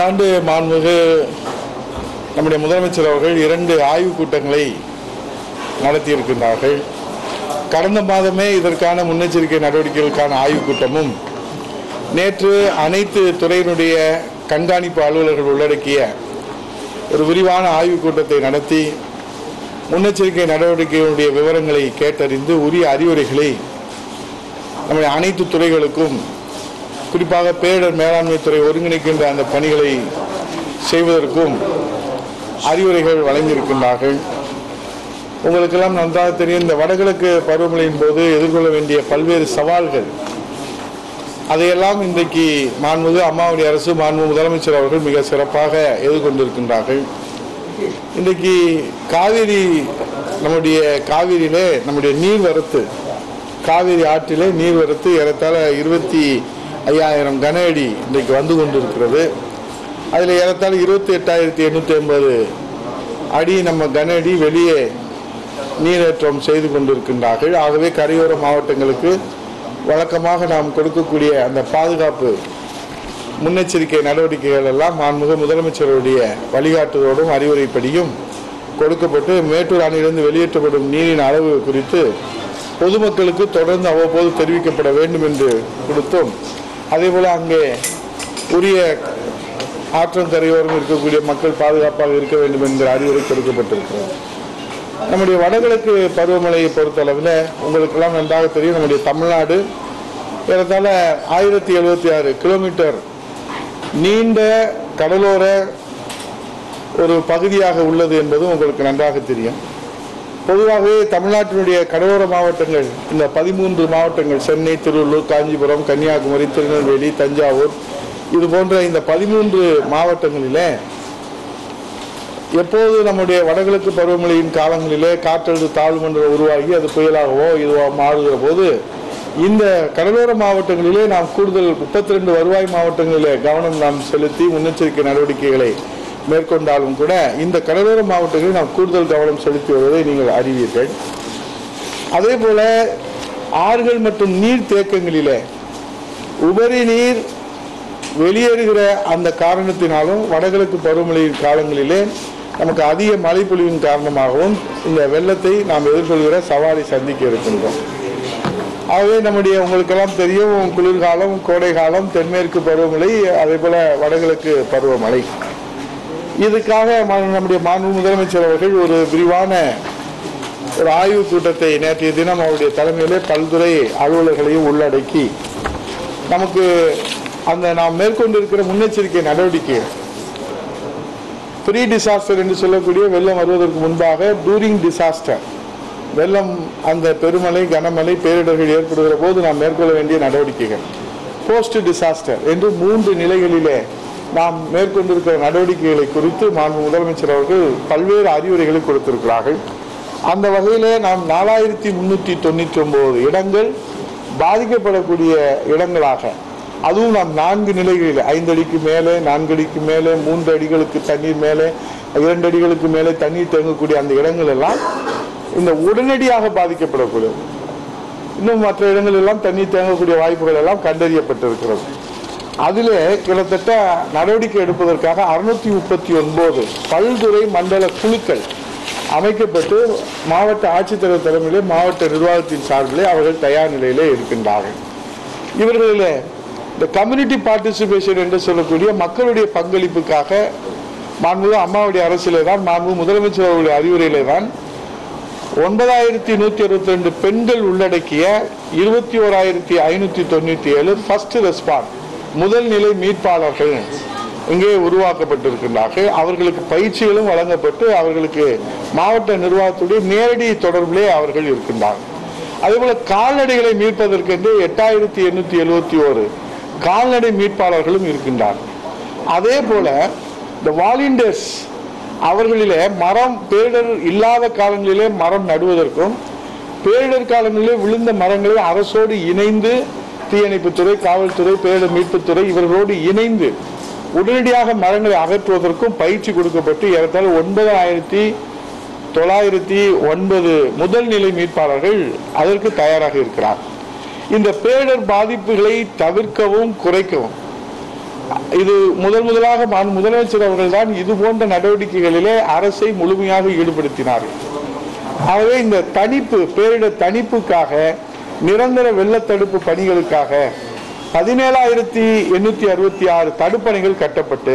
ஆண்டு மாண்புமிகு நம்முடைய முதலமைச்சர் அவர்கள் இரண்டு ஆய்வுக் கூட்டங்களை நடத்தியிருக்கின்றார்கள் கடந்த மாதமே இதற்கான முன்னெச்சரிக்கை நடவடிக்கைகளுக்கான ஆய்வுக் கூட்டமும் நேற்று அனைத்து துறையினுடைய கண்காணிப்பு அலுவலர்கள் உள்ளடக்கிய ஒரு விரிவான ஆய்வுக் கூட்டத்தை நடத்தி முன்னெச்சரிக்கை நடவடிக்கைகளுடைய விவரங்களை கேட்டறிந்து உரிய அறிவுரைகளை நம்முடைய அனைத்து துறைகளுக்கும் குறிப்பாக பேரிடர் மேலாண்மை துறை ஒருங்கிணைக்கின்ற அந்த பணிகளை செய்வதற்கும் அறிவுரைகள் வழங்கியிருக்கின்றார்கள் உங்களுக்கெல்லாம் நன்றாக தெரியும் இந்த வடகிழக்கு பருவமழையின் போது எதிர்கொள்ள வேண்டிய பல்வேறு சவால்கள் அதையெல்லாம் இன்றைக்கு மாண்புமிகு அம்மாவுடைய அரசு மாண்பு முதலமைச்சர் அவர்கள் மிக சிறப்பாக எதிர்கொண்டிருக்கின்றார்கள் இன்றைக்கு காவிரி நம்முடைய காவிரியிலே நம்முடைய நீர்வரத்து காவிரி ஆற்றிலே நீர்வரத்து ஏறத்தாழ இருபத்தி ஐயாயிரம் கன அடி இன்றைக்கு வந்து கொண்டிருக்கிறது அதில் ஏறத்தாழ இருபத்தி எட்டாயிரத்தி எண்ணூற்றி ஐம்பது அடி நம்ம கன அடி வெளியே நீரேற்றம் செய்து கொண்டிருக்கின்றார்கள் ஆகவே கரையோர மாவட்டங்களுக்கு வழக்கமாக நாம் கொடுக்கக்கூடிய அந்த பாதுகாப்பு முன்னெச்சரிக்கை நடவடிக்கைகள் எல்லாம் மாண்புமிகு முதலமைச்சருடைய வழிகாட்டுதலோடும் அறிவுரைப்படியும் கொடுக்கப்பட்டு மேட்டூர் அணையிலிருந்து வெளியேற்றப்படும் நீரின் அளவு குறித்து பொதுமக்களுக்கு தொடர்ந்து அவ்வப்போது தெரிவிக்கப்பட வேண்டும் என்று கொடுத்தோம் அதேபோல் அங்கே உரிய ஆற்றங்கரையோரம் இருக்கக்கூடிய மக்கள் பாதுகாப்பாக இருக்க வேண்டும் என்கிற அறிவுரை கொடுக்கப்பட்டிருக்கிறது நம்முடைய வடகிழக்கு பருவமழையை பொறுத்தளவில் உங்களுக்கெல்லாம் நன்றாக தெரியும் நம்முடைய தமிழ்நாடு ஏறத்தாழ ஆயிரத்தி எழுபத்தி ஆறு கிலோமீட்டர் நீண்ட கடலோர ஒரு பகுதியாக உள்ளது என்பதும் உங்களுக்கு நன்றாக தெரியும் பொதுவாகவே தமிழ்நாட்டினுடைய கடலோர மாவட்டங்கள் இந்த பதிமூன்று மாவட்டங்கள் சென்னை திருவள்ளூர் காஞ்சிபுரம் கன்னியாகுமரி திருநெல்வேலி தஞ்சாவூர் இது போன்ற இந்த பதிமூன்று மாவட்டங்களிலே எப்போது நம்முடைய வடகிழக்கு பருவமழையின் காலங்களிலே காற்றழுத்த தாழ்வு மண்டலம் உருவாகி அது புயலாகவோ இதுவோ மாறுகிற போது இந்த கடலோர மாவட்டங்களிலே நாம் கூடுதல் முப்பத்தி ரெண்டு வருவாய் மாவட்டங்களிலே கவனம் நாம் செலுத்தி முன்னெச்சரிக்கை நடவடிக்கைகளை மேற்கொண்டாலும் கூட இந்த கடலோர மாவட்டங்களில் நாம் கூடுதல் கவனம் செலுத்தி வருவதை நீங்கள் அறிவீர்கள் அதே போல ஆறுகள் மற்றும் நீர் தேக்கங்களிலே உபரி நீர் வெளியேறுகிற அந்த காரணத்தினாலும் வடகிழக்கு பருவமழையின் காலங்களிலே நமக்கு அதிக மழைப்பொழிவின் காரணமாகவும் இந்த வெள்ளத்தை நாம் எதிர்கொள்கிற சவாலை சந்திக்க இருக்கின்றோம் ஆகவே நம்முடைய உங்களுக்கெல்லாம் தெரியும் குளிர்காலம் கோடை காலம் தென்மேற்கு பருவமழை அதே போல வடகிழக்கு பருவமழை இதுக்காக ம- நம்முடைய மாண்பு முதலமைச்சர் அவர்கள் ஒரு விரிவான ஒரு ஆய்வுக் கூட்டத்தை நேற்றைய தினம் அவருடைய தலைமையிலே பல்துறை அலுவலர்களையும் உள்ளடக்கி நமக்கு அந்த நாம் மேற்கொண்டிருக்கிற முன்னெச்சரிக்கை நடவடிக்கை ப்ரீ டிசாஸ்டர் என்று சொல்லக்கூடிய வெள்ளம் வருவதற்கு முன்பாக டூரிங் டிசாஸ்டர் வெள்ளம் அந்த பெருமழை கனமழை பேரிடர்கள் ஏற்படுகிற போது நாம் மேற்கொள்ள வேண்டிய நடவடிக்கைகள் போஸ்ட் டிசாஸ்டர் என்று மூன்று நிலைகளிலே நாம் மேற்கொண்டிருக்கிற நடவடிக்கைகளை குறித்து மாண்பு முதலமைச்சர் அவர்கள் பல்வேறு அறிவுரைகளை கொடுத்திருக்கிறார்கள் அந்த வகையிலே நாம் நாலாயிரத்தி முன்னூற்றி தொண்ணூற்றி ஒன்பது இடங்கள் பாதிக்கப்படக்கூடிய இடங்களாக அதுவும் நாம் நான்கு நிலைகளில் ஐந்து அடிக்கு மேலே நான்கு அடிக்கு மேலே மூன்று அடிகளுக்கு தண்ணீர் மேலே இரண்டு அடிகளுக்கு மேலே தண்ணீர் தேங்கக்கூடிய அந்த இடங்கள் எல்லாம் இந்த உடனடியாக பாதிக்கப்படக்கூடிய இன்னும் மற்ற இடங்கள் எல்லாம் தண்ணீர் தேங்கக்கூடிய வாய்ப்புகள் எல்லாம் கண்டறியப்பட்டிருக்கிறது அதிலே கிட்டத்தட்ட நடவடிக்கை எடுப்பதற்காக அறுநூத்தி முப்பத்தி ஒன்பது பல்துறை மண்டல குழுக்கள் அமைக்கப்பட்டு மாவட்ட ஆட்சித்தலைவர் தலைமையிலே மாவட்ட நிர்வாகத்தின் சார்பிலே அவர்கள் தயார் நிலையிலே இருக்கின்றார்கள் இவர்களிலே இந்த கம்யூனிட்டி பார்ட்டிசிபேஷன் என்று சொல்லக்கூடிய மக்களுடைய பங்களிப்புக்காக மாண்புமிகு அம்மாவுடைய அரசிலே தான் மாண்பு முதலமைச்சர் அவருடைய அறிவுரையிலே தான் ஒன்பதாயிரத்தி நூற்றி அறுபத்தி ரெண்டு பெண்கள் உள்ளடக்கிய இருபத்தி ஓராயிரத்தி ஐநூற்றி தொண்ணூற்றி ஏழு ஃபர்ஸ்ட் ரெஸ்பாண்ட் முதல் நிலை மீட்பாளர்கள் இங்கே உருவாக்கப்பட்டிருக்கின்றார்கள் அவர்களுக்கு பயிற்சிகளும் வழங்கப்பட்டு அவர்களுக்கு மாவட்ட நிர்வாகத்துடைய நேரடி தொடர்பிலே அவர்கள் இருக்கின்றார்கள் அதேபோல கால்நடைகளை மீட்பதற்கென்று எட்டாயிரத்தி எண்ணூற்றி எழுபத்தி ஓரு கால்நடை மீட்பாளர்களும் இருக்கின்றார்கள் அதே போல இந்த வாலண்டியர்ஸ் அவர்களிலே மரம் பேரிடர் இல்லாத காலங்களிலே மரம் நடுவதற்கும் பேரிடர் காலங்களிலே விழுந்த மரங்களை அரசோடு இணைந்து தீயணைப்புத்துறை காவல்துறை பேரிடர் மீட்புத்துறை இவர்களோடு இணைந்து உடனடியாக மரங்களை அகற்றுவதற்கும் பயிற்சி கொடுக்கப்பட்டு ஏறத்தாழ ஒன்பதாயிரத்தி தொள்ளாயிரத்தி ஒன்பது முதல் நிலை மீட்பாளர்கள் அதற்கு தயாராக இருக்கிறார் இந்த பேரிடர் பாதிப்புகளை தவிர்க்கவும் குறைக்கவும் இது முதல் முதலாக மாண்பு முதலமைச்சர் அவர்கள் தான் இது போன்ற நடவடிக்கைகளிலே அரசை முழுமையாக ஈடுபடுத்தினார்கள் ஆகவே இந்த தணிப்பு பேரிடர் தணிப்புக்காக நிரந்தர வெள்ள தடுப்பு பணிகளுக்காக பதினேழாயிரத்தி எண்ணூத்தி அறுபத்தி ஆறு தடுப்பணைகள் கட்டப்பட்டு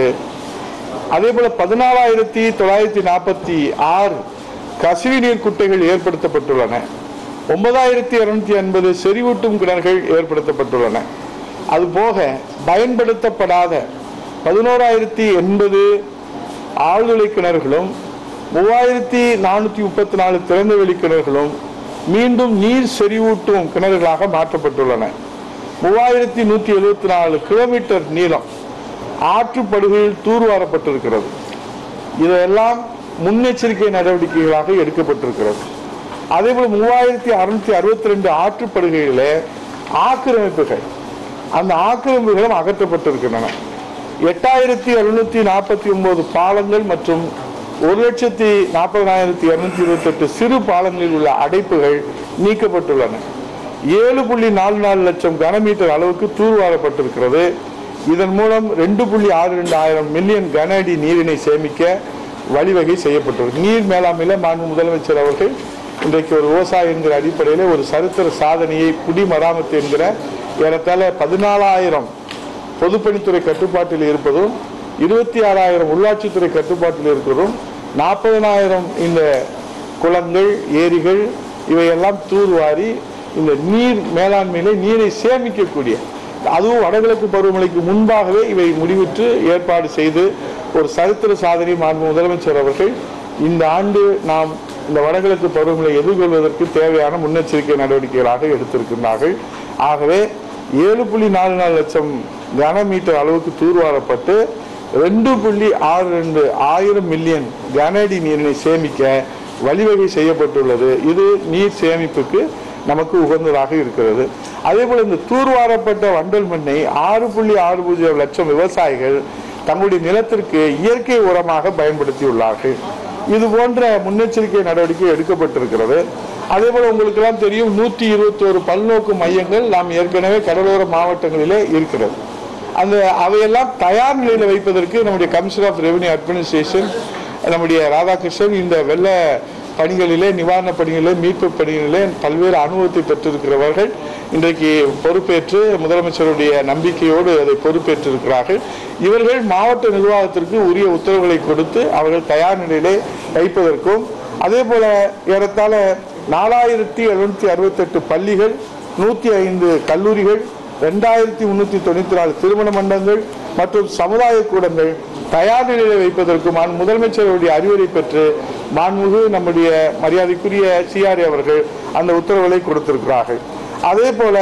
அதே போல பதினாலாயிரத்தி தொள்ளாயிரத்தி நாற்பத்தி ஆறு கசிவு நீர் குட்டைகள் ஏற்படுத்தப்பட்டுள்ளன ஒன்பதாயிரத்தி இருநூத்தி ஐம்பது செறிவூட்டும் கிணறுகள் ஏற்படுத்தப்பட்டுள்ளன அதுபோக பயன்படுத்தப்படாத பதினோராயிரத்தி எண்பது ஆழ்துளை கிணறுகளும் மூவாயிரத்தி நானூற்றி முப்பத்தி நாலு திறந்தவெளி கிணறுகளும் மீண்டும் நீர் செறிவூட்டும் கிணறுகளாக மாற்றப்பட்டுள்ளன மூவாயிரத்தி நூற்றி எழுபத்தி நாலு கிலோமீட்டர் நீளம் ஆற்றுப்படுகையில் தூர்வாரப்பட்டிருக்கிறது இதெல்லாம் முன்னெச்சரிக்கை நடவடிக்கைகளாக எடுக்கப்பட்டிருக்கிறது அதேபோல் மூவாயிரத்தி அறுநூத்தி அறுபத்தி ரெண்டு ஆற்றுப்படுகைகளில் ஆக்கிரமிப்புகள் அந்த ஆக்கிரமிப்புகளும் அகற்றப்பட்டிருக்கின்றன எட்டாயிரத்தி எழுநூத்தி நாற்பத்தி ஒன்பது பாலங்கள் மற்றும் ஒரு லட்சத்தி நாற்பதாயிரத்தி இருநூத்தி இருபத்தி எட்டு சிறு பாலங்களில் உள்ள அடைப்புகள் நீக்கப்பட்டுள்ளன ஏழு புள்ளி நாலு நாலு லட்சம் கனமீட்டர் அளவுக்கு தூர்வாரப்பட்டிருக்கிறது இதன் மூலம் ரெண்டு புள்ளி ஆறு ரெண்டு ஆயிரம் மில்லியன் கன அடி நீரினை சேமிக்க வழிவகை செய்யப்பட்டுள்ளது நீர் மேலாண்மையில் மாண்பு முதலமைச்சர் அவர்கள் இன்றைக்கு ஒரு விவசாயி என்கிற அடிப்படையில் ஒரு சரித்திர சாதனையை குடிமராமத்து என்கிற ஏறத்தாழ பதினாலாயிரம் பொதுப்பணித்துறை கட்டுப்பாட்டில் இருப்பதும் இருபத்தி ஆறாயிரம் உள்ளாட்சித்துறை கட்டுப்பாட்டில் இருக்கிறதும் நாற்பதனாயிரம் இந்த குளங்கள் ஏரிகள் இவையெல்லாம் தூர்வாரி இந்த நீர் மேலாண்மையிலே நீரை சேமிக்கக்கூடிய அதுவும் வடகிழக்கு பருவமழைக்கு முன்பாகவே இவை முடிவுற்று ஏற்பாடு செய்து ஒரு சரித்திர சாதனை மாண்பு முதலமைச்சர் அவர்கள் இந்த ஆண்டு நாம் இந்த வடகிழக்கு பருவமழை எதிர்கொள்வதற்கு தேவையான முன்னெச்சரிக்கை நடவடிக்கைகளாக எடுத்திருக்கின்றார்கள் ஆகவே ஏழு புள்ளி நாலு நாலு லட்சம் கன மீட்டர் அளவுக்கு தூர்வாரப்பட்டு ரெண்டு புள்ளி ஆறு ரெண்டு ஆயிரம் மில்லியன் கன அடி நீரினை சேமிக்க வழிவகை செய்யப்பட்டுள்ளது இது நீர் சேமிப்புக்கு நமக்கு உகந்ததாக இருக்கிறது அதே போல இந்த தூர்வாரப்பட்ட வண்டல் மண்ணை ஆறு புள்ளி ஆறு பூஜ்ஜியம் லட்சம் விவசாயிகள் தங்களுடைய நிலத்திற்கு இயற்கை உரமாக பயன்படுத்தியுள்ளார்கள் இது போன்ற முன்னெச்சரிக்கை நடவடிக்கை எடுக்கப்பட்டிருக்கிறது அதே போல உங்களுக்கு எல்லாம் தெரியும் நூற்றி இருபத்தி ஒரு பல்நோக்கு மையங்கள் நாம் ஏற்கனவே கடலோர மாவட்டங்களிலே இருக்கிறது அந்த அவையெல்லாம் தயார் நிலையில் வைப்பதற்கு நம்முடைய கமிஷனர் ஆஃப் ரெவன்யூ அட்மினிஸ்ட்ரேஷன் நம்முடைய ராதாகிருஷ்ணன் இந்த வெள்ள பணிகளிலே நிவாரண பணிகளிலே மீட்பு பணிகளிலே பல்வேறு அனுபவத்தை பெற்றிருக்கிறவர்கள் இன்றைக்கு பொறுப்பேற்று முதலமைச்சருடைய நம்பிக்கையோடு அதை பொறுப்பேற்றிருக்கிறார்கள் இவர்கள் மாவட்ட நிர்வாகத்திற்கு உரிய உத்தரவுகளை கொடுத்து அவர்கள் தயார் நிலையிலே வைப்பதற்கும் அதே போல ஏறத்தாழ நாலாயிரத்தி எழுநூத்தி அறுபத்தெட்டு பள்ளிகள் நூற்றி ஐந்து கல்லூரிகள் ரெண்டாயிரத்தி முன்னூற்றி தொண்ணூற்றி நாலு திருமண மண்டபங்கள் மற்றும் சமுதாய கூடங்கள் தயார் நிலையில் வைப்பதற்கு மாண் முதலமைச்சருடைய அறிவுரை பெற்று மாண்புமிகு நம்முடைய மரியாதைக்குரிய சிஆர்ஏ அவர்கள் அந்த உத்தரவுகளை கொடுத்திருக்கிறார்கள் அதே போல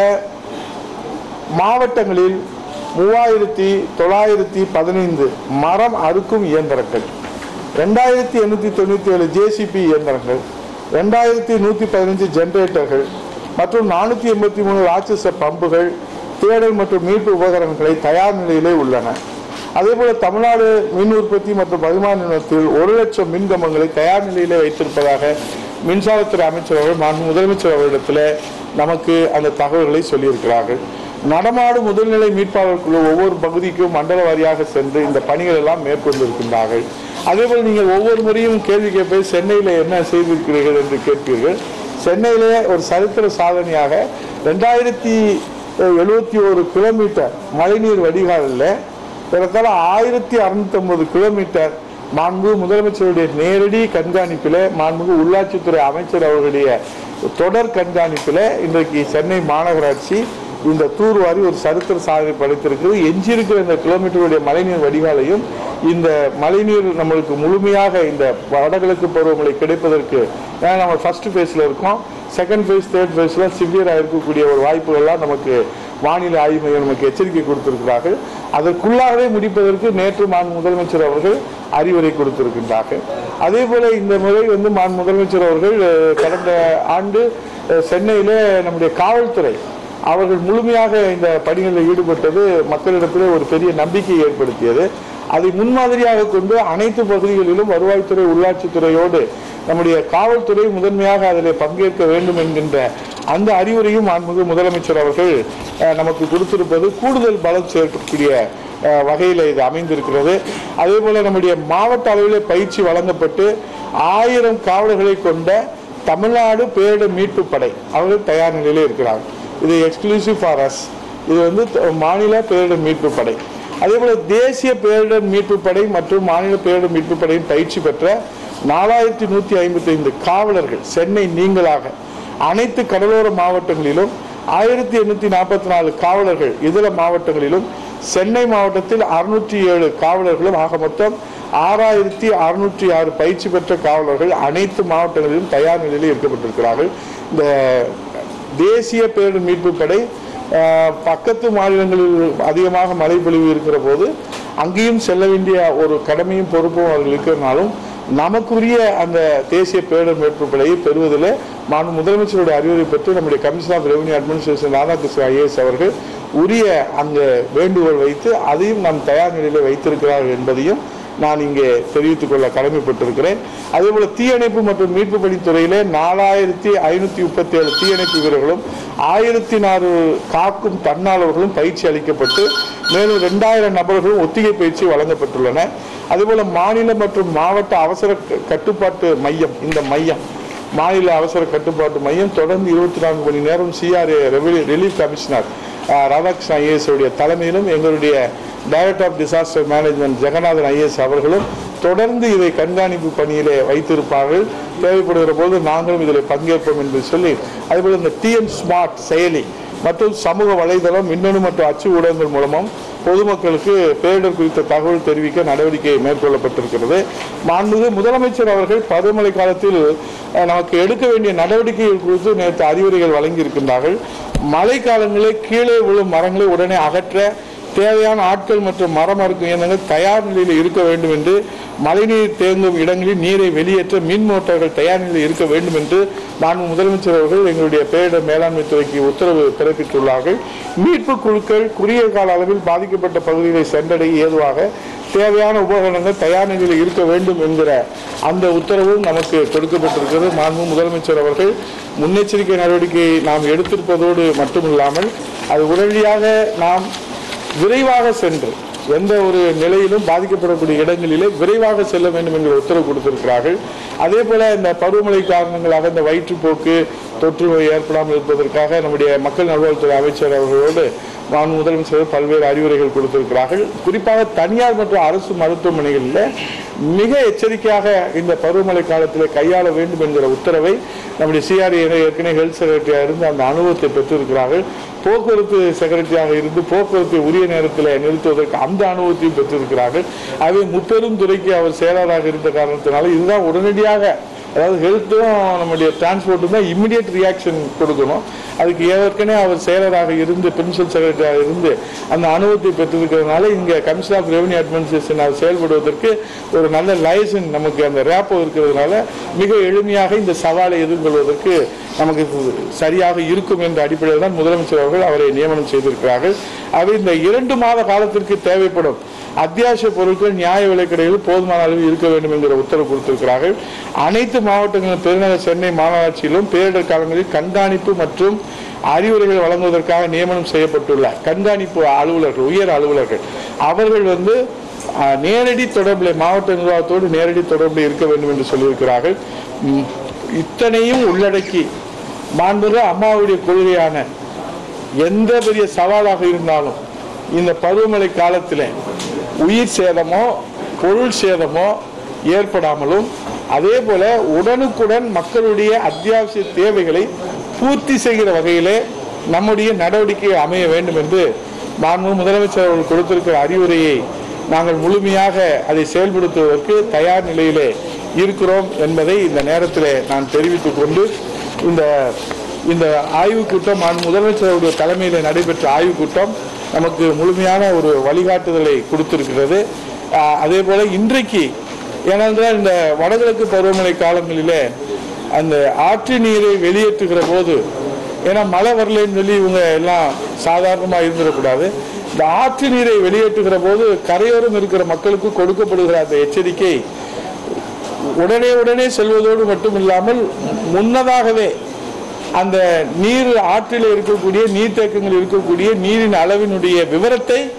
மாவட்டங்களில் மூவாயிரத்தி தொள்ளாயிரத்தி பதினைந்து மரம் அறுக்கும் இயந்திரங்கள் ரெண்டாயிரத்தி எண்ணூற்றி தொண்ணூற்றி ஏழு ஜேசிபி இயந்திரங்கள் ரெண்டாயிரத்தி நூற்றி பதினஞ்சு ஜெனரேட்டர்கள் மற்றும் நானூற்றி எண்பத்தி மூணு ராட்சச பம்புகள் தேடல் மற்றும் மீட்பு உபகரணங்களை தயார் நிலையிலே உள்ளன அதேபோல தமிழ்நாடு மின் உற்பத்தி மற்றும் பகிர்மான நிறுவனத்தில் ஒரு லட்சம் மின் கம்பங்களை தயார் நிலையிலே வைத்திருப்பதாக மின்சாரத்துறை அமைச்சர் அவர்கள் மாண்பு முதலமைச்சர் அவர்களிடத்தில் நமக்கு அந்த தகவல்களை சொல்லியிருக்கிறார்கள் நடமாடு முதுநிலை மீட்பாளர் குழு ஒவ்வொரு பகுதிக்கும் மண்டல வாரியாக சென்று இந்த பணிகள் எல்லாம் மேற்கொண்டிருக்கின்றார்கள் அதேபோல் நீங்கள் ஒவ்வொரு முறையும் கேள்வி கேட்பது சென்னையில் என்ன செய்திருக்கிறீர்கள் என்று கேட்பீர்கள் சென்னையிலே ஒரு சரித்திர சாதனையாக ரெண்டாயிரத்தி எழுபத்தி ஒரு கிலோமீட்டர் மழைநீர் வடிகாலில் ஏறத்தாழ ஆயிரத்தி அறுநூத்தி கிலோமீட்டர் மாண்பு முதலமைச்சருடைய நேரடி கண்காணிப்பில் மாண்புமிகு உள்ளாட்சித்துறை அமைச்சர் அவர்களுடைய தொடர் கண்காணிப்பில் இன்றைக்கு சென்னை மாநகராட்சி இந்த தூர்வாரி ஒரு சரித்திர சாதனை படைத்திருக்கிறது எஞ்சியிருக்கிற இந்த கிலோமீட்டருடைய மழைநீர் வடிகாலையும் இந்த மழைநீர் நம்மளுக்கு முழுமையாக இந்த வடகிழக்கு பருவமழை கிடைப்பதற்கு ஏன்னா நம்ம ஃபர்ஸ்ட் ஃபேஸில் இருக்கோம் செகண்ட் ஃபேஸ் தேர்ட் ஃபேஸில் சிவியராக இருக்கக்கூடிய ஒரு வாய்ப்புகள்லாம் நமக்கு வானிலை ஆய்வு மையம் நமக்கு எச்சரிக்கை கொடுத்திருக்கிறார்கள் அதற்குள்ளாகவே முடிப்பதற்கு நேற்று மான் முதலமைச்சர் அவர்கள் அறிவுரை கொடுத்திருக்கின்றார்கள் அதே போல இந்த முறை வந்து மான் முதலமைச்சர் அவர்கள் அஹ், கடந்த ஆண்டு அஹ், சென்னையிலே நம்முடைய காவல்துறை அவர்கள் முழுமையாக இந்த பணிகளில் ஈடுபட்டது மக்களிடத்திலே ஒரு பெரிய நம்பிக்கையை ஏற்படுத்தியது அதை முன்மாதிரியாக கொண்டு அனைத்து பகுதிகளிலும் வருவாய்த்துறை உள்ளாட்சித்துறையோடு நம்முடைய காவல்துறை முதன்மையாக அதில் பங்கேற்க வேண்டும் என்கின்ற அந்த அறிவுரையும் மாண்புமிகு முதலமைச்சர் அவர்கள் அஹ், நமக்கு கொடுத்திருப்பது கூடுதல் பலம் சேர்க்கக்கூடிய வகையில் இது அமைந்திருக்கிறது அதே போல் நம்முடைய மாவட்ட அளவில் பயிற்சி வழங்கப்பட்டு ஆயிரம் காவலர்களை கொண்ட தமிழ்நாடு பேரிடர் மீட்பு படை அவர்கள் தயார் நிலையில் இருக்கிறார்கள் இது எக்ஸ்க்ளூசிவ் ஃபார் அஸ் இது வந்து த- மாநில பேரிடர் மீட்பு படை அதே போல தேசிய பேரிடர் மீட்பு படை மற்றும் மாநில பேரிடர் மீட்பு படையின் பயிற்சி பெற்ற நாலாயிரத்தி நூற்றி ஐம்பத்தி ஐந்து காவலர்கள் சென்னை நீங்களாக அனைத்து கடலோர மாவட்டங்களிலும் ஆயிரத்தி எண்ணூற்றி நாற்பத்தி நாலு காவலர்கள் இதர மாவட்டங்களிலும் சென்னை மாவட்டத்தில் அறுநூற்றி ஏழு காவலர்களும் ஆக மொத்தம் ஆறாயிரத்தி அறுநூற்றி ஆறு பயிற்சி பெற்ற காவலர்கள் அனைத்து மாவட்டங்களிலும் தயார் நிலையில் இருக்கப்பட்டிருக்கிறார்கள் இந்த தேசிய பேரிடர் மீட்பு படை அஹ், பக்கத்து மாநிலங்களில் அதிகமாக மழை பொழிவு இருக்கிற போது அங்கேயும் செல்ல வேண்டிய ஒரு கடமையும் பொறுப்பும் அவர்கள் இருக்கிறனாலும் நமக்குரிய அந்த தேசிய பேரிடர் மீட்பு படையை பெறுவதில் மாண்பு முதலமைச்சருடைய அறிவுரை பெற்று நம்முடைய commissioner of revenue administration Radhakrishnan IAS அவர்கள் உரிய அந்த வேண்டுகோள் வைத்து அதையும் நாம் தயார் நிலையில் வைத்திருக்கிறார்கள் என்பதையும் நான் இங்கே தெரிவித்துக் கொள்ள கடமைப்பட்டிருக்கிறேன் அதேபோல தீயணைப்பு மற்றும் மீட்பு பணித்துறையிலே நாலாயிரத்தி ஐநூற்றி முப்பத்தி ஏழு தீயணைப்பு வீரர்களும் ஆயிரத்தி நாலு காக்கும் தன்னாளர்களும் பயிற்சி அளிக்கப்பட்டு மேலும் ரெண்டாயிரம் நபர்களும் ஒத்திகை பயிற்சி வழங்கப்பட்டுள்ளன அதேபோல மாநில மற்றும் மாவட்ட அவசர க- கட்டுப்பாட்டு மையம் இந்த மையம் மாநில அவசர கட்டுப்பாட்டு மையம் தொடர்ந்து இருபத்தி நான்கு மணி நேரம் சிஆர்ஏ ரிலீஃப் கமிஷனர் அஹ், ராதாகிருஷ்ணன் ஐஏஎஸ் உடைய தலைமையிலும் எங்களுடைய director of disaster management Jagannathan IAS அவர்களும் தொடர்ந்து இதை கண்காணிப்பு பணியிலே வைத்திருப்பார்கள் தேவைப்படுகிற போது நாங்களும் இதில் பங்கேற்போம் என்று சொல்லி அதேபோல் இந்த டிஎன் ஸ்மார்ட் செயலி மற்றும் சமூக வலைதளம் மின்னணு மற்றும் அச்சு ஊடகங்கள் மூலமும் பொதுமக்களுக்கு பேரிடர் குறித்த தகவல் தெரிவிக்க நடவடிக்கை மேற்கொள்ளப்பட்டிருக்கிறது மாண்புமிகு முதலமைச்சர் அவர்கள் பருவமழை காலத்தில் அஹ், நமக்கு எடுக்க வேண்டிய நடவடிக்கைகள் குறித்து நேற்று அறிவுரைகள் வழங்கியிருக்கின்றார்கள் மழை காலங்களில் கீழே விழும் மரங்களை உடனே அகற்ற தேவையான ஆட்கள் மற்றும் மரம் அறுக்கும் இயந்திரங்கள் தயார் நிலையில் இருக்க வேண்டும் என்று மழைநீர் தேங்கும் இடங்களில் நீரை வெளியேற்ற மின் மோட்டார்கள் தயார் நிலையில் இருக்க வேண்டும் என்று நான் முதலமைச்சர் அவர்கள் எங்களுடைய பேரிடர் மேலாண்மை துறைக்கு உத்தரவு பிறப்பித்துள்ளார்கள் மீட்பு குழுக்கள் குறுகிய கால அளவில் பாதிக்கப்பட்ட பகுதிகளை சென்றடைய ஏதுவாக தேவையான உபகரணங்கள் தயார் நிலையில் இருக்க வேண்டும் என்கிற அந்த உத்தரவும் நமக்கு கொடுக்கப்பட்டிருக்கிறது மாண்பு முதலமைச்சர் அவர்கள் முன்னெச்சரிக்கை நடவடிக்கையை நாம் எடுத்திருப்பதோடு மட்டுமில்லாமல் அது உடனடியாக நாம் விரைவாக சென்று எந்த ஒரு நிலையிலும் பாதிக்கப்படக்கூடிய இடங்களிலே விரைவாக செல்ல வேண்டும் என்கிற உத்தரவு கொடுத்திருக்கிறார்கள் அதே போல இந்த பருவமழை காரணங்களாக இந்த வயிற்றுப்போக்கு தொற்று நோய் ஏற்படாமல் இருப்பதற்காக நம்முடைய மக்கள் நல்வாழ்வுத்துறை அமைச்சர் அவர்களோடு மாண்பு முதலமைச்சர் பல்வேறு அறிவுரைகள் கொடுத்திருக்கிறார்கள் குறிப்பாக தனியார் மற்றும் அரசு மருத்துவமனைகளில் மிக எச்சரிக்கையாக இந்த பருவமழை காலத்தில் கையாள வேண்டும் என்கிற உத்தரவை நம்முடைய சிஆர்ஏ ஏற்கனவே ஹெல்த் செக்ரட்டரியாக இருந்து அந்த அனுபவத்தை பெற்றிருக்கிறார்கள் போக்குவரத்து செக்ரட்டரியாக இருந்து போக்குவரத்தை உரிய நேரத்தில் நிறுத்துவதற்கு அந்த அனுபவத்தையும் பெற்றிருக்கிறார்கள் ஆகவே முப்பெரும் துறைக்கு அவர் செயலராக இருந்த காரணத்தினால இதுதான் உடனடியாக அதாவது ஹெல்த்தும் நம்முடைய டிரான்ஸ்போர்ட்டும் தான் இம்மிடியட் ரியாக்ஷன் கொடுக்கணும் அதுக்கு ஏற்கனவே அவர் செயலராக இருந்து பிரின்சிபல் செக்ரட்டரியாக இருந்து அந்த அனுபவத்தை பெற்றிருக்கிறதுனால இங்கே கமிஷன் ஆஃப் ரெவன்யூ அட்மினிஸ்ட்ரேஷன் அவர் செயல்படுவதற்கு ஒரு நல்ல லைசன் நமக்கு அந்த ரேப்போ இருக்கிறதுனால மிக எளிமையாக இந்த சவாலை எதிர்கொள்வதற்கு நமக்கு இது சரியாக இருக்கும் என்ற அடிப்படையில் தான் முதலமைச்சர் அவர்கள் அவரை நியமனம் செய்திருக்கிறார்கள் அவை இந்த இரண்டு மாத காலத்திற்கு தேவைப்படும் அத்தியாவசிய பொருட்கள் நியாய விலைக்கடையில் போதுமான அளவில் இருக்க வேண்டும் என்கிற உத்தரவு கொடுத்திருக்கிறார்கள் அனைத்து மாவட்டங்களிலும் பெருநகர் சென்னை மாநகராட்சியிலும் பேரிடர் காலங்களில் கண்காணிப்பு மற்றும் அறிவுரைகள் வழங்குவதற்காக நியமனம் செய்யப்பட்டுள்ள கண்காணிப்பு அலுவலர்கள் உயர் அலுவலர்கள் அவர்கள் வந்து அஹ், நேரடி தொடர்பில் மாவட்ட நிர்வாகத்தோடு நேரடி தொடர்பில் இருக்க வேண்டும் என்று சொல்லியிருக்கிறார்கள் ம், இத்தனையும் உள்ளடக்கி மாண்புமிகு அம்மாவுடைய கொள்கையான எந்த பெரிய சவாலாக இருந்தாலும் இந்த பருவமழை காலத்தில் உயிர் சேதமோ பொருள் சேதமோ ஏற்படாமலும் அதே போல உடனுக்குடன் மக்களுடைய அத்தியாவசிய தேவைகளை பூர்த்தி செய்கிற வகையிலே நம்முடைய நடவடிக்கை அமைய வேண்டும் என்று மாண்பு முதலமைச்சர் அவர்கள் கொடுத்திருக்கிற அறிவுரையை நாங்கள் முழுமையாக அதை செயல்படுத்துவதற்கு தயார் நிலையிலே இருக்கிறோம் என்பதை இந்த நேரத்தில் நான் தெரிவித்துக் கொண்டு இந்த இந்த ஆய்வுக் கூட்டம் மாண்பு முதலமைச்சருடைய தலைமையில் நடைபெற்ற ஆய்வுக் கூட்டம் நமக்கு முழுமையான ஒரு வழிகாட்டுதலை கொடுத்திருக்கிறது ஆஹ் அதே போல இன்றைக்கு ஏனென்றால் இந்த வடகிழக்கு பருவமழை காலங்களிலே அந்த ஆற்று நீரை வெளியேற்றுகிற போது ஏன்னா மழை வரலைன்னு சொல்லி இவங்க எல்லாம் சாதாரணமாக இருந்துடக்கூடாது இந்த ஆற்று நீரை வெளியேற்றுகிற போது கரையோரம் இருக்கிற மக்களுக்கு கொடுக்கப்படுகிற அந்த எச்சரிக்கை உடனே உடனே செல்வதோடு மட்டும் இல்லாமல் முன்னதாகவே அந்த நீர் ஆற்றில் இருக்கக்கூடிய நீர்த்தேக்கங்கள் இருக்கக்கூடிய நீரின் அளவினுடைய விவரத்தை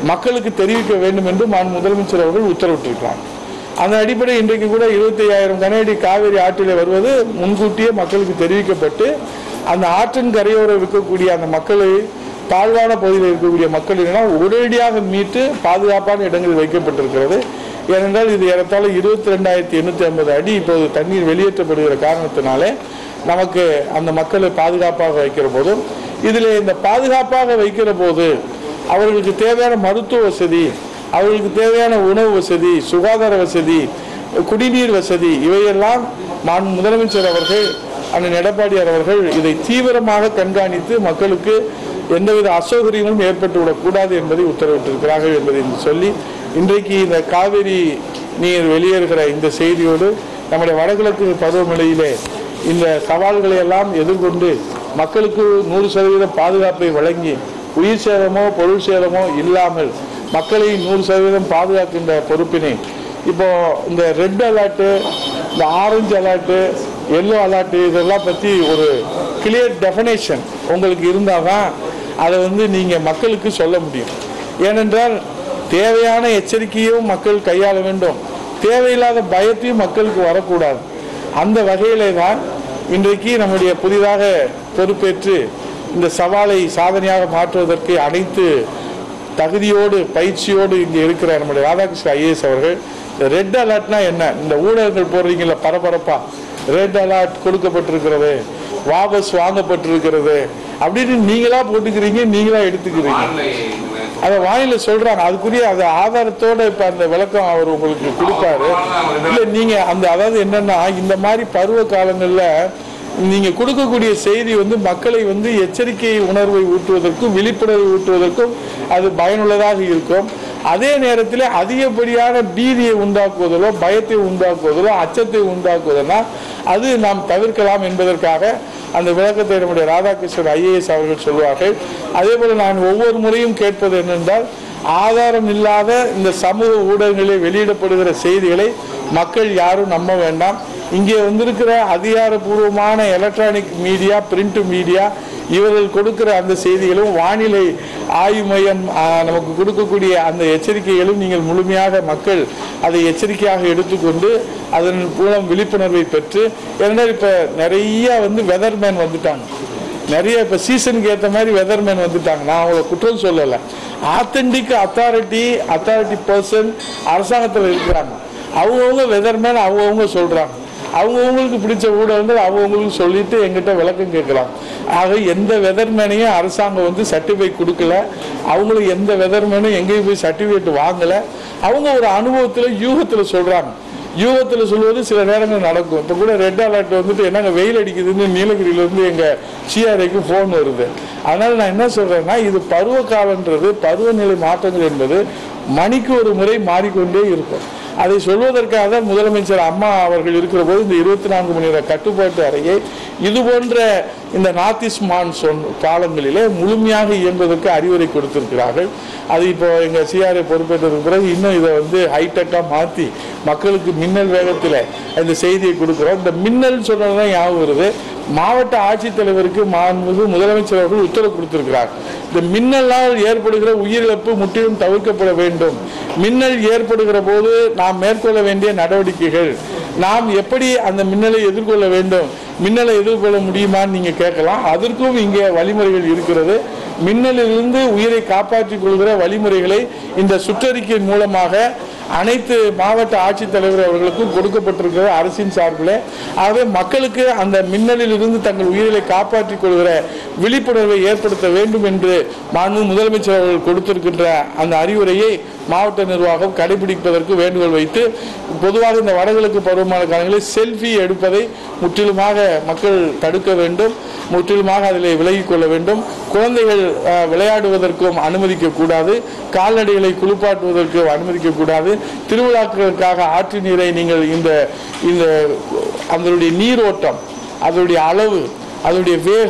மக்களுக்கு தெரிவிக்க வேண்டும் என்று மாண்பு முதலமைச்சர் அவர்கள் உத்தரவிட்டிருக்கிறார் அந்த அடிப்படையில் இன்றைக்கு கூட இருபத்தி ஐயாயிரம் கனஅடி காவேரி ஆற்றில் வருவது முன்கூட்டியே மக்களுக்கு தெரிவிக்கப்பட்டு அந்த ஆற்றின் கரையோரம் இருக்கக்கூடிய அந்த மக்களை தாழ்வான பகுதியில் இருக்கக்கூடிய மக்களிடம் உடனடியாக மீட்டு பாதுகாப்பான இடங்களில் வைக்கப்பட்டிருக்கிறது ஏனென்றால் இது ஏறத்தாழ இருபத்தி ரெண்டாயிரத்தி எண்ணூற்றி ஐம்பது அடி இப்போது தண்ணீர் வெளியேற்றப்படுகிற காரணத்தினாலே நமக்கு அந்த மக்களை பாதுகாப்பாக வைக்கிற போதும் இதில் இந்த பாதுகாப்பாக வைக்கிற போது அவர்களுக்கு தேவையான மருத்துவ வசதி அவர்களுக்கு தேவையான உணவு வசதி சுகாதார வசதி குடிநீர் வசதி இவையெல்லாம் மாண்பு முதலமைச்சர் அவர்கள் அண்ணன் எடப்பாடியார் அவர்கள் இதை தீவிரமாக கண்காணித்து மக்களுக்கு எந்தவித அசௌகரியங்களும் ஏற்பட்டுவிடக்கூடாது என்பதை உத்தரவிட்டிருக்கிறார்கள் என்பதை இன்று சொல்லி இன்றைக்கு இந்த காவிரி நீர் வெளியேறுகிற இந்த செய்தியோடு நம்முடைய வடகிழக்கு பருவமழையிலே இந்த சவால்களை எல்லாம் எதிர்கொண்டு மக்களுக்கு நூறு சதவீத பாதுகாப்பை வழங்கி உயிர் சேதமோ பொருள் சேதமோ இல்லாமல் மக்களை நூறு சதவீதம் பாதுகாக்கின்ற பொறுப்பினை இப்போ இந்த ரெட் அலர்ட்டு இந்த ஆரஞ்சு அலர்ட்டு எல்லோ அலர்ட்டு இதெல்லாம் பற்றி ஒரு கிளியர் டெஃபனேஷன் உங்களுக்கு இருந்தால் தான் அதை வந்து நீங்கள் மக்களுக்கு சொல்ல முடியும் ஏனென்றால் தேவையான எச்சரிக்கையும் மக்கள் கையாள வேண்டும் தேவையில்லாத பயத்தையும் மக்களுக்கு வரக்கூடாது அந்த வகையிலே தான் இன்றைக்கு நம்முடைய புதிதாக பொறுப்பேற்று இந்த சவாலை சாதனையாக மாற்றுவதற்கு அனைத்து தகுதியோடு பயிற்சியோடு இங்கே இருக்கிற நம்முடைய ராதாகிருஷ்ண ஐஏஎஸ் அவர்கள் ரெட் அலர்ட்னா என்ன இந்த ஊடகங்கள் போடுறீங்கல்ல பரபரப்பா ரெட் அலர்ட் கொடுக்கப்பட்டிருக்கிறது வாபஸ் வாங்கப்பட்டிருக்கிறது அப்படின்னு நீங்களா போட்டுக்கிறீங்க நீங்களா எடுத்துக்கிறீங்க அதை வாயில சொல்றாங்க அதுக்குரிய அது ஆதாரத்தோட இப்ப அந்த விளக்கம் அவர் உங்களுக்கு கொடுப்பாரு இல்ல நீங்க அந்த அதாவது என்னன்னா இந்த மாதிரி பருவ காலங்கள்ல நீங்க கொடுக்கக்கூடிய செய்தி வந்து மக்களை வந்து எச்சரிக்கை உணர்வை ஊட்டுவதற்கும் விழிப்புணர்வை ஊட்டுவதற்கும் அது பயனுள்ளதாக இருக்கும் அதே நேரத்தில் அதிகப்படியான பீதியை உண்டாக்குவதிலோ பயத்தை உண்டாக்குவதிலோ அச்சத்தை உண்டாக்குவதனா அது நாம் தவிர்க்கலாம் என்பதற்காக அந்த விளக்கத்தை நம்முடைய ராதாகிருஷ்ணன் ஐஏஎஸ் அவர்கள் சொல்வார்கள் அதே போல நான் ஒவ்வொரு முறையும் கேட்பது என்னென்றால் ஆதாரம் இல்லாத இந்த சமூக ஊடகங்களில் வெளியிடப்படுகிற செய்திகளை மக்கள் யாரும் நம்ப வேண்டாம் இங்கே வந்திருக்கிற அதிகாரப்பூர்வமான எலக்ட்ரானிக் மீடியா பிரிண்ட் மீடியா இவர்கள் கொடுக்கிற அந்த செய்திகளும் வானிலை ஆய்வு மையம் ஆ, நமக்கு கொடுக்கக்கூடிய அந்த எச்சரிக்கைகளும் நீங்கள் முழுமையாக மக்கள் அதை எச்சரிக்கையாக எடுத்துக்கொண்டு அதன் மூலம் விழிப்புணர்வை பெற்று ஏனென்றால் இப்போ நிறைய வந்து வெதர்மேன் வந்துட்டாங்க நிறைய இப்போ சீசனுக்கு ஏற்ற மாதிரி வெதர்மேன் வந்துட்டாங்க நான் அவங்கள குற்றம் சொல்லலை ஆத்தென்டிக் அத்தாரிட்டி அத்தாரிட்டி பர்சன் அரசாங்கத்தில் இருக்கிறாங்க அவங்கவுங்க வெதர்மேன் அவங்கவுங்க சொல்கிறாங்க அவங்கவுங்களுக்கு பிடிச்ச ஊடகங்கள் அவங்கவுங்களுக்கு சொல்லிட்டு எங்கிட்ட விளக்கம் கேட்கலாம் ஆக எந்த வெதர்மேனையும் அரசாங்கம் வந்து சர்டிஃபிகேட் கொடுக்கல அவங்களும் எந்த வெதர்மேனும் எங்கேயும் போய் சர்டிஃபிகேட் வாங்கலை அவங்க ஒரு அனுபவத்தில் யூகத்தில் சொல்கிறாங்க யூகத்தில் சொல்வது சில நேரங்கள் நடக்கும் இப்போ கூட ரெட் அலர்ட் வந்துட்டு என்னங்க வெயில் அடிக்குதுன்னு நீலகிரியிலேருந்து எங்கள் சிஆர்ஐக்கு ஃபோன் வருது அதனால் நான் என்ன சொல்கிறேன்னா இது பருவ காலன்றது பருவநிலை மாற்றங்கள் என்பது மணிக்கு ஒரு முறை மாறிக்கொண்டே இருக்கும் அதை சொல்வதற்காக தான் முதலமைச்சர் அம்மா அவர்கள் இருக்கிற போது இந்த இருபத்தி நான்கு மணி நேர கட்டுப்பாட்டு அறையை இது போன்ற இந்த நார்த் ஈஸ்ட் மான்சூன் காலங்களிலே முழுமையாக இயங்குவதற்கு அறிவுரை கொடுத்திருக்கிறார்கள் அது இப்போ எங்கள் சிஆர்ஐ பொறுப்பேற்றதுக்கு பிறகு இன்னும் இதை வந்து ஹைடெக்காக மாற்றி மக்களுக்கு மின்னல் வேகத்தில் இந்த செய்தியை கொடுக்குறோம் இந்த மின்னல் சொன்னது தான் ஞாபகம் வருது மாவட்ட ஆட்சித்தலைவருக்கு மாண்புமிகு முதலமைச்சர் அவர்கள் உத்தரவு கொடுத்திருக்கிறார் இந்த மின்னலால் ஏற்படுகிற உயிரிழப்பு முற்றிலும் தவிர்க்கப்பட வேண்டும் மின்னல் ஏற்படுகிற போது நாம் மேற்கொள்ள வேண்டிய நடவடிக்கைகள் நாம் எப்படி அந்த மின்னலை எதிர்கொள்ள வேண்டும் மின்னலை எதிர்கொள்ள முடியுமான்னு நீங்க கேட்கலாம் அதற்கும் இங்கே வழிமுறைகள் இருக்கிறது மின்னலிலிருந்து உயிரை காப்பாற்றிக் கொள்கிற வழிமுறைகளை இந்த சுற்றறிக்கையின் மூலமாக அனைத்து மாவட்ட ஆட்சித்தலைவர் அவர்களுக்கும் கொடுக்கப்பட்டிருக்கிற அரசின் சார்பில் ஆகவே மக்களுக்கு அந்த மின்னலில் இருந்து தங்கள் உயிரை காப்பாற்றிக் கொள்கிற விழிப்புணர்வை ஏற்படுத்த வேண்டும் என்று மாண்பு முதலமைச்சர் அவர்கள் கொடுத்திருக்கின்ற அந்த அறிவுரையை மாவட்ட நிர்வாகம் கடைபிடிப்பதற்கு வேண்டுகோள் வைத்து பொதுவாக இந்த வடகிழக்கு பருவமழை காலங்களில் செல்ஃபி எடுப்பதை முற்றிலுமாக மக்கள் தடுக்க வேண்டும் முற்றிலுமாக அதில் விலகிக் கொள்ள வேண்டும் குழந்தைகள் அஹ், விளையாடுவதற்கும் அனுமதிக்க கூடாது கால்நடைகளை குளிப்பாட்டுவதற்கு அனுமதிக்க கூடாது திருவிழாக்களுக்காக ஆற்று நீரை நீங்கள் இந்த இந்த அதனுடைய நீரோட்டம் அதனுடைய அளவு அதனுடைய வேகம்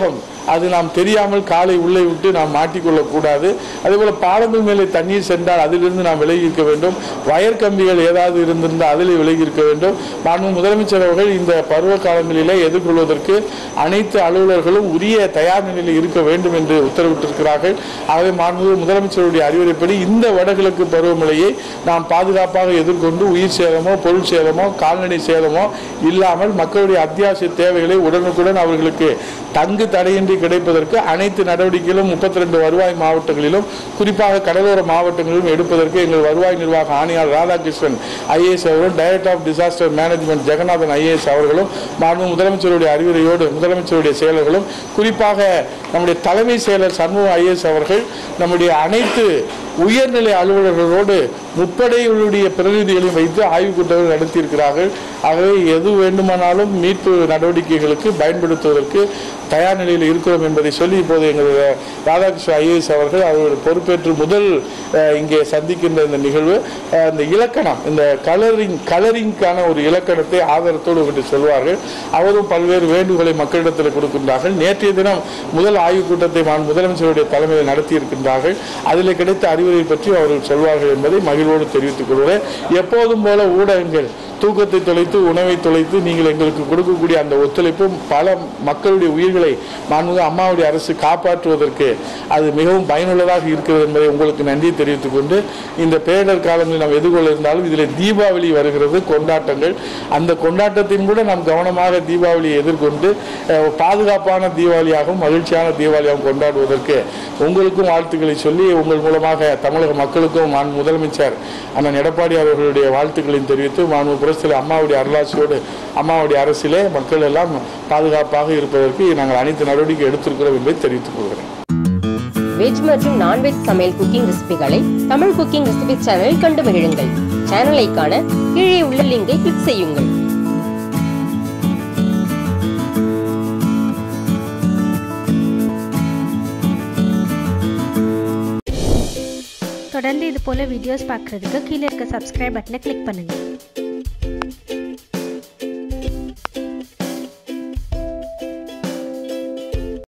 அது நாம் தெரியாமல் காலை உள்ளே விட்டு நாம் மாட்டிக்கொள்ளக்கூடாது அதேபோல் பாலங்கள் மேலே தண்ணீர் சென்றால் அதிலிருந்து நாம் விலகி இருக்க வேண்டும் வயர் கம்பிகள் ஏதாவது இருந்திருந்தால் அதில் விலகி இருக்க வேண்டும் மாண்பு முதலமைச்சர் அவர்கள் இந்த பருவ காலங்களிலே எதிர்கொள்வதற்கு அனைத்து அலுவலர்களும் உரிய தயார் நிலையில் இருக்க வேண்டும் என்று உத்தரவிட்டிருக்கிறார்கள் ஆகவே மாண்பு முதலமைச்சருடைய அறிவுரைப்படி இந்த வடகிழக்கு பருவமழையை நாம் பாதுகாப்பாக எதிர்கொண்டு உயிர் சேதமோ பொருள் சேதமோ கால்நடை சேதமோ இல்லாமல் மக்களுடைய அத்தியாவசிய தேவைகளை உடனுக்குடன் அவர்களுக்கு தங்கு தடையின்றி கிடைப்பதற்கு அனைத்து நடவடிக்கைகளும் முப்பத்தி ரெண்டு வருவாய் மாவட்டங்களிலும் குறிப்பாக கடலோர மாவட்டங்களிலும் எடுப்பதற்கு எங்கள் வருவாய் நிர்வாக ஆணையாளர் ராதாகிருஷ்ணன் ஐஏஎஸ் அவர்களும் director of disaster management Jagannathan IAS அவர்களும் மாண்பு முதலமைச்சருடைய அறிவுரையோடு முதலமைச்சருடைய செயலர்களும் குறிப்பாக நம்முடைய தலைமை செயலர் சண்முக ஐஏஎஸ் அவர்கள் நம்முடைய அனைத்து உயர்நிலை அலுவலர்களோடு முப்படைகளுடைய பிரதிநிதிகளையும் வைத்து ஆய்வுக் கூட்டங்கள் நடத்தியிருக்கிறார்கள் ஆகவே எது வேண்டுமானாலும் மீட்பு நடவடிக்கைகளுக்கு பயன்படுத்துவதற்கு தயார் நிலையில் இருக்கிறோம் என்பதை சொல்லி இப்போது எங்கள் ராதாகிருஷ்ணன் ஐஏஎஸ் அவர்கள் அவர்கள் பொறுப்பேற்று முதல் அஹ், இங்கே சந்திக்கின்ற இந்த நிகழ்வு அஹ், இந்த இலக்கணம் இந்த கலரிங் கலரிங்க்கான ஒரு இலக்கணத்தை ஆதாரத்தோடு உங்கள்கிட்ட சொல்வார்கள் அவரும் பல்வேறு வேண்டுகோளை மக்களிடத்தில் கொடுக்கின்றார்கள் நேற்றைய தினம் முதல் ஆய்வுக் கூட்டத்தை மாண்பு முதலமைச்சருடைய தலைமையில் நடத்தியிருக்கின்றார்கள் அதில் கிடைத்த அறிவுரை பற்றி அவர்கள் சொல்வார்கள் என்பதை மகிழ்வோடு தெரிவித்துக் கொள்கிறேன் எப்போதும் போல ஊடகங்கள் தூக்கத்தை தொலைத்து உணவை தொலைத்து நீங்கள் எங்களுக்கு கொடுக்கக்கூடிய அந்த ஒத்துழைப்பும் பல மக்களுடைய உயிர்களை மாண்புமிகு அம்மாவுடைய அரசு காப்பாற்றுவதற்கு அது மிகவும் பயனுள்ளதாக இருக்கிறது என்பதை உங்களுக்கு நன்றி தெரிவித்துக் கொண்டு இந்த பேரிடர் காலங்களில் நாம் எதிர்கொள்ள இருந்தாலும் இதில் தீபாவளி வருகிறது கொண்டாட்டங்கள் அந்த கொண்டாட்டத்தின் கூட நாம் கவனமாக தீபாவளியை எதிர்கொண்டு அஹ், பாதுகாப்பான தீபாவளியாகவும் மகிழ்ச்சியான தீபாவளியாகவும் கொண்டாடுவதற்கு உங்களுக்கும் வாழ்த்துக்களை சொல்லி உங்கள் மூலமாக தமிழக மக்களுக்கும் மாண்பு முதலமைச்சர் அண்ணன் எடப்பாடி அவர்களுடைய வாழ்த்துக்களையும் தெரிவித்து மாண்பு புரட்சியில் அம்மாவுடைய அருளாசியோடு அம்மாவுடைய அரசிலே மக்கள் எல்லாம் பாதுகாப்பாக இருப்பதற்கு நாங்கள் அனைத்து நடவடிக்கை எடுத்திருக்கிறோம் என்பதை தெரிவித்துக் கொள்கிறேன் வெஜ் மற்றும் நான்வெஜ் சமையல் குக்கிங் ரெசிபிகளை தமிழ் குக்கிங் ரெசிபி சேனலில் கண்டு மகிழுங்கள் சேனலை காண கீழே உள்ள லிங்கை கிளிக் செய்யுங்கள் தொடர்ந்து இது போல வீடியோஸ் பார்க்குறதுக்கு கீழே இருக்க சப்ஸ்கிரைப் பட்டனை கிளிக் பண்ணுங்கள்